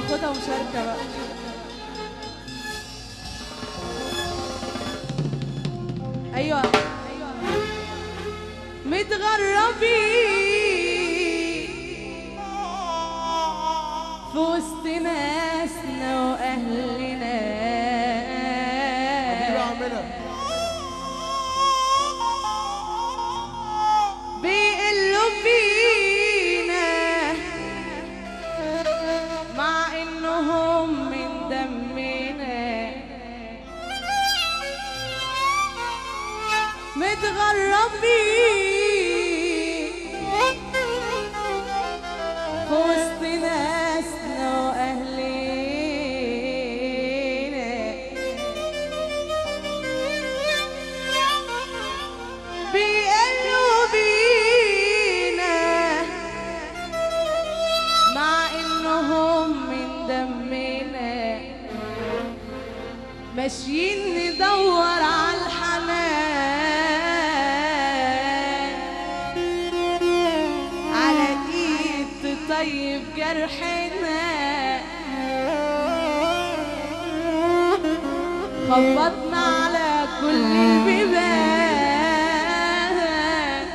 ناخدها مشاركة بقى ايوه متغربين في وسط ناسنا واهلنا حبيبي عمنا بيقلوا فينا مع انهم من دمنا متغربين في وسط ناسنا واهلنا بيقلوا بينا مع انهم من دمنا ماشيين ندور على الحنان على ايد تطيب جرحنا خبطنا على كل البيبان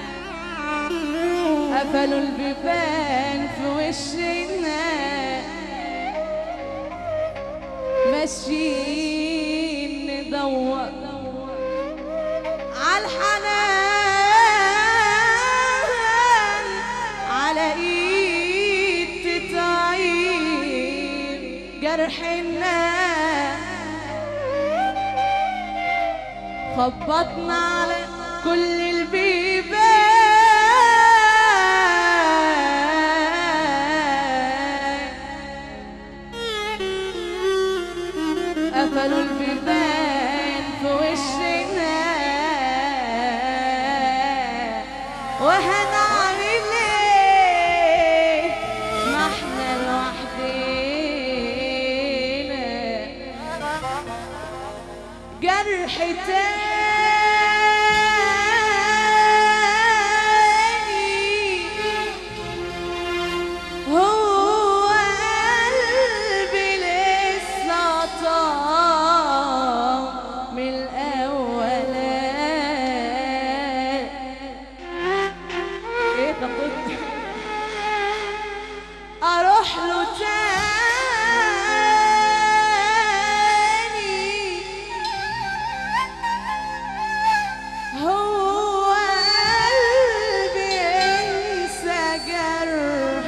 قفلوا البيبان في وشنا ماشيين ندور عالحنان على ايد تطيب جرحنا خبطنا على كل البيبان قفلوا البيبان في وشنا وهنعمل ايه ما احنا لوحدينا جرح تاني هو قلبي لسه طام من الأولان ايه ده كنت اروح له تاني هو قلبي انسى جرح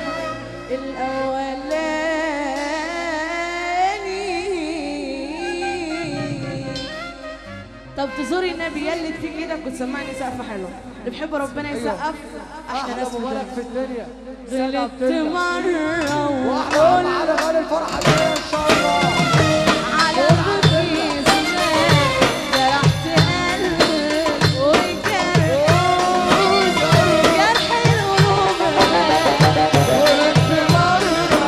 الاولاني طب تزوري النبي يلد فيك ايدك وتسمعني سقفه حلوه اللي بيحب ربنا يسقف احلى احلى ناس في مبارك الدنيا في الدنيا غلطت سلام مره واحلى وقلت معانا غالي الفرحه دي ان شاء الله على بطني زمان جرحت قلبك وجرح جرح القلوب ولدت مرة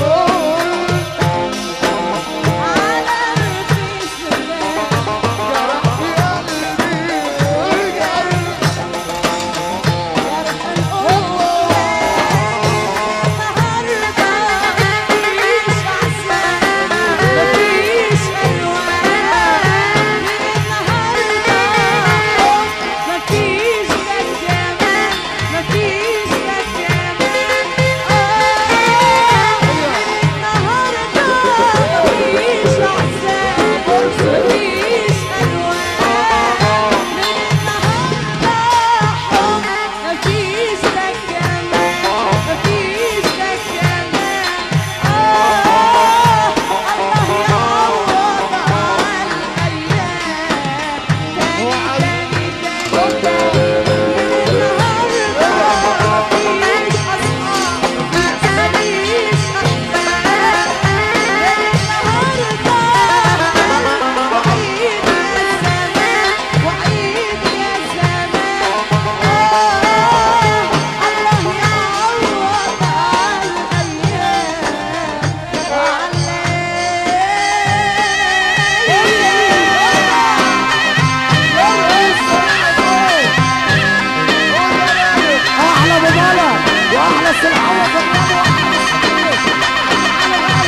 على بطني زمان جرحت قلبي وجرح جرح القلوب النهارده مفيش احسان مفيش الوان النهارده مفيش لك جمال مفيش لك جمال اه النهارده مفيش احسان مفيش الوان النهارده حب مفيش لك جمال مفيش لك جمال اه الله يعوض على الايام تاني تاني تاني من النهارده مفيش اصحاب مفيش احباب النهارده وعيد يا زمان وعيد يا زمان اه الله يعوض على الايام وعلى احلى مبارك واحلى سلعه في النبي واحلى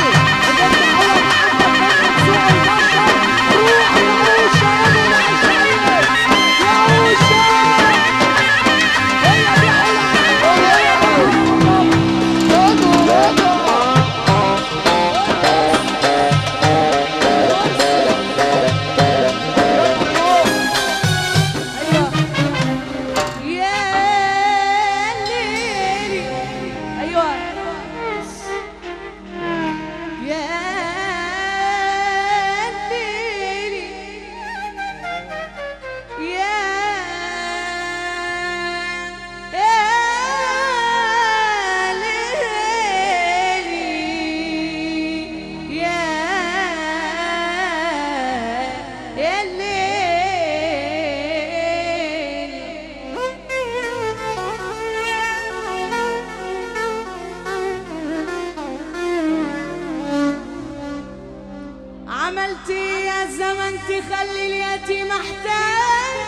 يا زمن تخلي اليتيم محتاج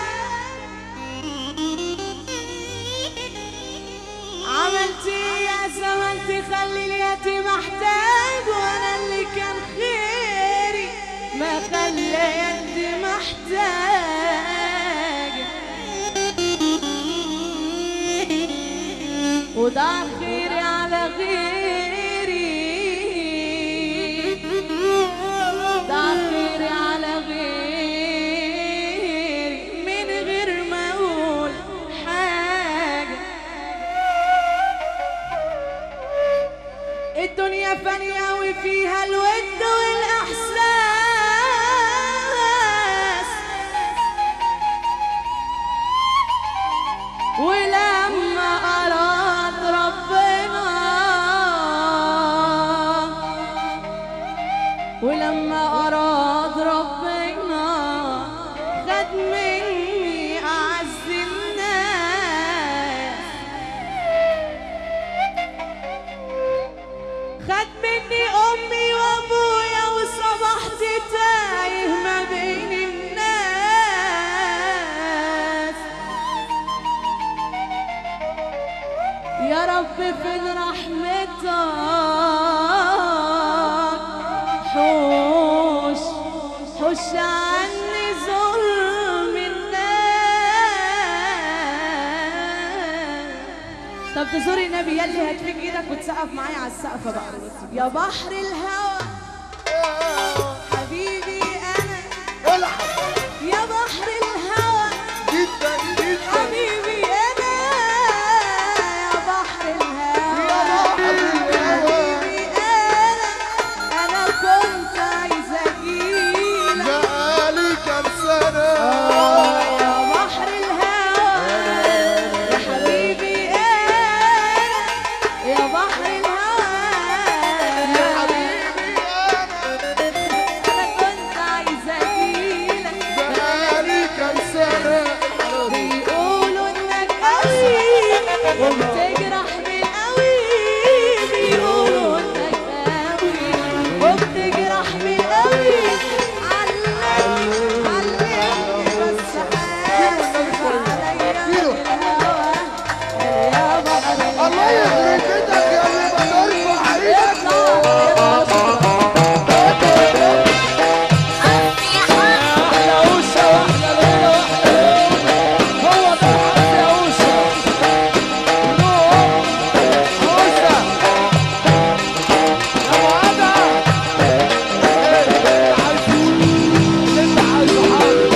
عملت إيه يا زمن تخلي اليتيم محتاج وانا اللي كان خيري ما خليت محتاج وضع خيري على غيري ضع خيري على غيري من غير ما اقول حاجه الدنيا فانية وفيها الود والإحساس ولما أراد ربنا ولما أراد ربنا خد مني أعز الناس خد مني امي وابويا وصبحت تايه ما بين الناس يا رب فين رحمتك حوش حوش عني ظلم الناس طب تزوري النبي يلي هتفك ايدك وتسقف معايا على السقفه بقى يا بحر الهوى حبيبي انا الحق يا بحر الهوى جدا جدا حبيبي انا يا بحر الهوى يا بحر الهوى. حبيبي انا انا كنت عايزه اجيلك بقالي كام سنة يا بحر الهوى يا حبيبي انا يا بحر الهوى يا حبيبي أنا انا كنت عايزه اجيلك بقالي كام سنة بيقولوا انك قوي وبتجرح بالقوي بيقولوا انك قوي وبتجرح بالقوي علمني علمني بس حاسس عليا بالهوى يا بحر الله يخرب بيتك يا اللي ما ترفع ايدك يا أوسة واحدة ليلة واحدة هو ده الحق يا أوسة نور أوسة يا وعدة اللي عايزه اللي انت عايزه حاضر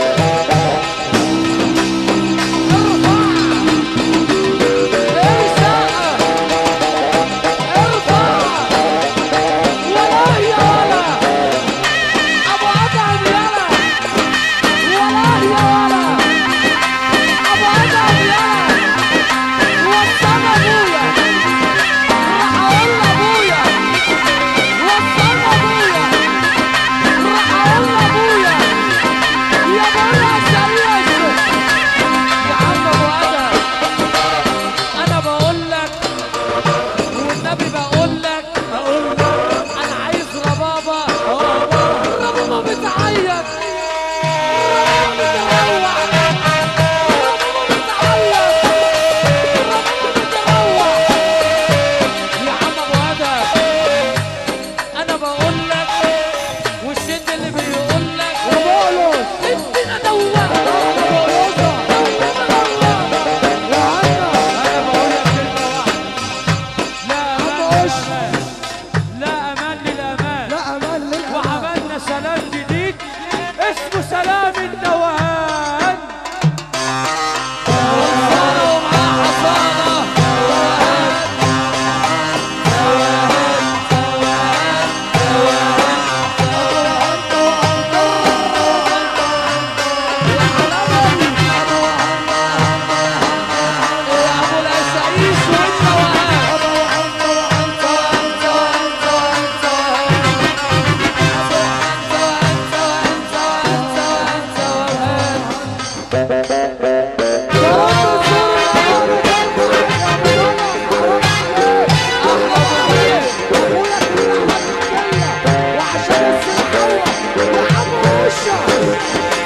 ارفع ارفع ارفع ولا يا ولا ابو ادهم يلا والله يا ولا ابو ادهم يلا وصل ابويا راح اقول لابويا وصل ابويا راح اقول لابويا يا بولا سريع يا عم ابو ادهم انا بقول لك والنبي بقول لك بقول لك انا عايز ربابه ربابه بتعيط ربابه بتروح ربابه بتعيط ربابه بتروح يا عم ابو ادم انا بقول لك والشد اللي بيقول لك وبولس ادينا دوار ادينا دوار يا عنا انا بقول لك كلمه واحده لا امان للامان لا امان للامان لا امان للأمان وعملنا سلام جديد اسمه سلام النوان وصلوا مع حصانة يا ابو العسايس والنوان اوشا